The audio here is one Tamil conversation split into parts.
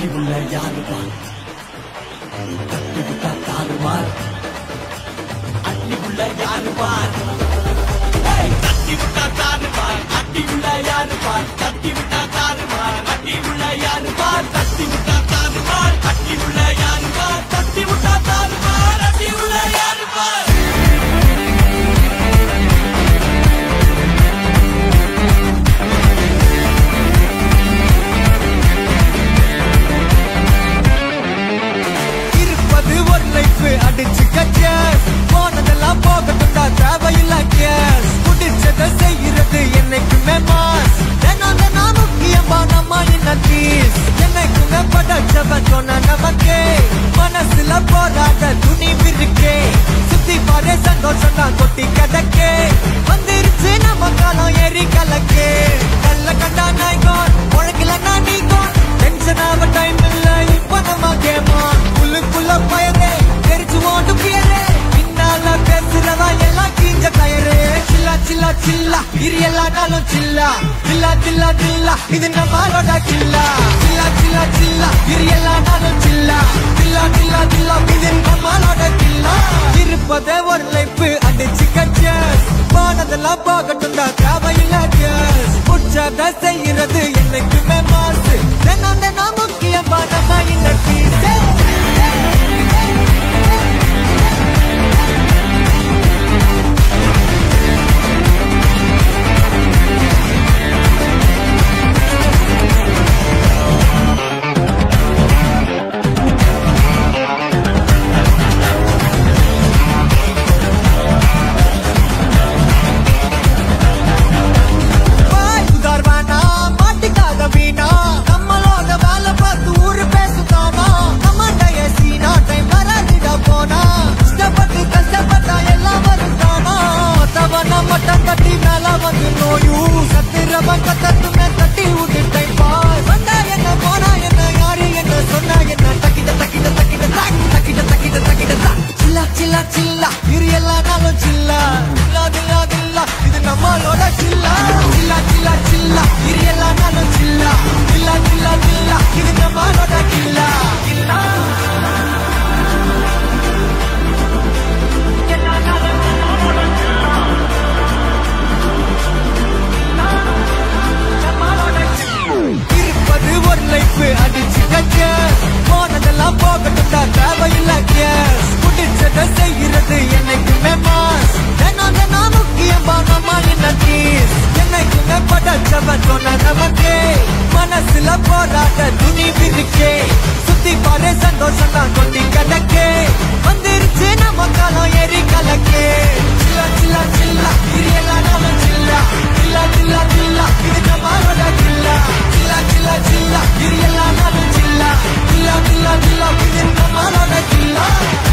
கட்டி உள்ள யாரு பார் கட்டி விட்டா தாறு மார் அட்டி உள்ள யாரு பார் ஏய், கட்டி விட்டா தாறு மார் அட்டி உள்ள யாரு பார் கட்டி விட்டா தாறு மார் அட்டி உள்ள யாரு பார் கட்டி விட்டா தாறு மார் அட்டி உள்ள யாரு பார் கட்டி விட்டா தாறு மார் அட்டி உள்ள யாரு பார் இருப்பது ஒரு லைஃப் அடிச்சு கச்சஸ் போனதெல்லாம் போகட்டும்டா தேவையில்ல கேஸ் குடிச்சத செய்யறது என்னைக்குமே மாஸ் தினம் தினம் முக்கியமா நம்ம என்ன பீஸ் என்னைக்குமே படைச்சவன் சொன்ன நமக்கே மனசுல போராட துணிவு இருக்கே சுத்தி பாரு சந்தோஷம் தான் கொட்டி கிடக்கே வந்துருச்சு நம்ம காலம் ஏறி கலக்கே நல்ல கண்டா நாய்கான் உழைக்கல நான் நீங்கான் டென்ஷன் ஆக டைம் இல்ல இப்ப நம்ம கேமா உள்ளுக்குள்ள பயரே தெரிச்சு ஓட்டு பியரே பின்னால பேசுறதா எல்லாம் கீஞ்ச டயரு சில்லா சில்லா சில்லா இரு எல்லா நாளும் சில்லா சில்லா சில்லா சில்லா இது நம்மளோட கில்லா சில்லா சில்லா சில்லா இரு எல்லா நாளும் சில்லா சில்லா சில்லா சில்லா இது நம்மளோட கில்லா இருப்பதே ஒரு லைஃப் அடிச்சு கச்சஸ் போனதெல்லாம் போகட்டும்டா தேவையில்ல கேஸ் உற்சாக செய்யறது என்னைக்குமே மாசு தினம் தினம் முக்கியமா நம்ம இந்த பீஸே பாய் உதார்வானா மாட்டிக்காத வீணா நம்மளோட வேலை பார்த்து ஊரு பேசுதாமா நம்மடைய சீனா டைம் வராதுடா போனா இஷ்டப்பட்டு கஷ்டப்பட்டா எல்லாம் வருதாமா தவணா மட்டம் கட்டி மேல வந்து நோயூ சத்திரவன் கத்தத்துமே தட்டி விட்டு டைம் பாய் வந்தா என்ன போனா என்ன யாரு என்ன சொன்னா என்ன தக்கிட்ட தக்கிட்ட தக்கிட்ட தாக் தக்கிட்ட தக்கிட்ட தக்கிட்ட தாக் சில்லா சில்லா சில்லா இரு எல்லா நாளும் சில்லா தில்லா தில்லா தில்லா இது நம்மளோட சில்லா சில்லா சில்லா சில்லா இரு எல்லா நாளும் சில்லா தில்லா தில்லா தில்லா இது நம்மளோட கில்லா கில்லா இருப்பது ஒரு லைஃப் அடிச்சு கச்சஸ் போனதெல்லாம் போகட்டும்டா தேவையில்ல கேஸ் குடிச்சத செய்யறது என்னைக்குமே மாஸ் தினம் தினம் முக்கியமா நம்ம என்ன பீஸ் என்னைக்குமே படைச்சவன் சொன்ன நமக்கே மனசுல போராட்ட துணிவு இருக்கே சுத்தி பாரு சந்தோஷம் தான் கொட்டி கிடக்கே வந்துருச்சு நம்ம காலம் ஏறி கலக்கே சில்லா சில்லா சில்லா இது எல்லா நாளும் சில்லா சில்லா சில்லா சில்லா இது நம்மளோட சில்லா சில்லா சில்லா சில்லா இது எல்லா நாளும் சில்லா சில்லா சில்லா சில்லா இது நம்மளோட சில்லா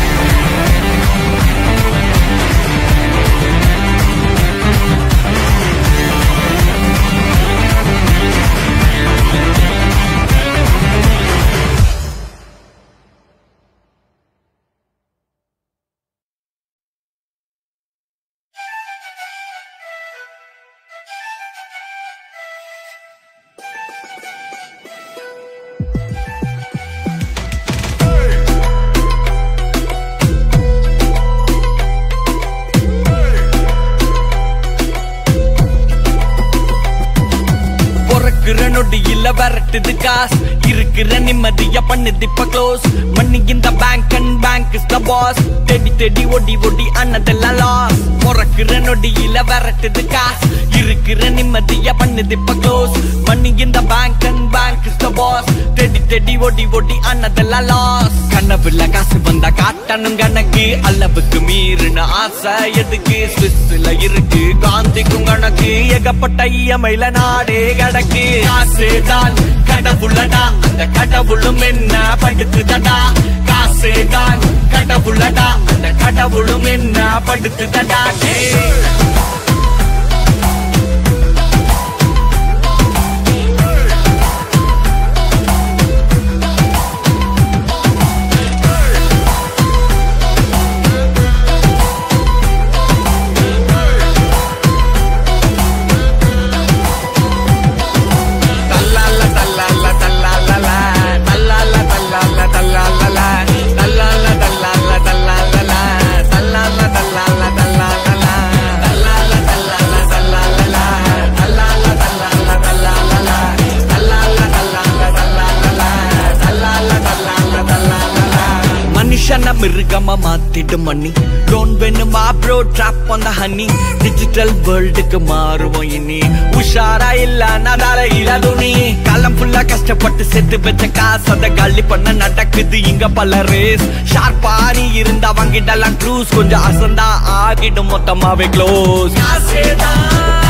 பொறக்குற நொடியில விரட்டுது காஸ் இருக்கிற நிம்மதிய பண்ணுது இப்ப க்ளோஸ் மண்ணி இந்த bank and bank is the boss தேடி தேடி ஒடி ஒடி அண்ணதெல்லாம் லாஸ் பொறக்குற நொடியில விரட்டுது காஸ் இருக்கிற நிம்மதிய பண்ணுது இப்ப க்ளோஸ் மண்ணி இந்த bank and bank is the boss தேடி தேடி ஒடி ஒடி அண்ணதெல்லாம் லாஸ் கனவுல காசு வந்தா காட்டணும் கணக்கு அளவுக்கு மீறின ஆசை எதுக்கு ஸ்விஸ்ல இருக்கு காந்திக்கும் கணக்கு ஏகப்பட்ட இயமையில நாடே கிடக்கு காசு தான் கடவுளடா அந்த கடவுளும் என்ன படுத்துதடா காசு தான் கடவுளடா அந்த கடவுளும் என்ன படுத்துதடா டேய். தல்லால தல்லால தல்லால மிருகமா மாத்திடும் மணி லோன் வேணுமா ப்ரோ ட்ராப் அந்த ஹனி டிஜிட்டல் வேர்ல்டுக்கு மாறுவோம் இனி உஷாரா இல்ல நடால இல்ல துணி காலம் ஃபுல்லா கஷ்டப்பட்டு செத்து வச்ச காசு அதை காலி பண்ண நடக்குது இங்க பல ரேஸ் ஷார்ப்பா நீ இருந்தா வாங்கிடலாம் க்ரூஸ் கொஞ்சம் அசந்தா ஆகிடும் மொத்தமாவே க்ளோஸ் காசேதான்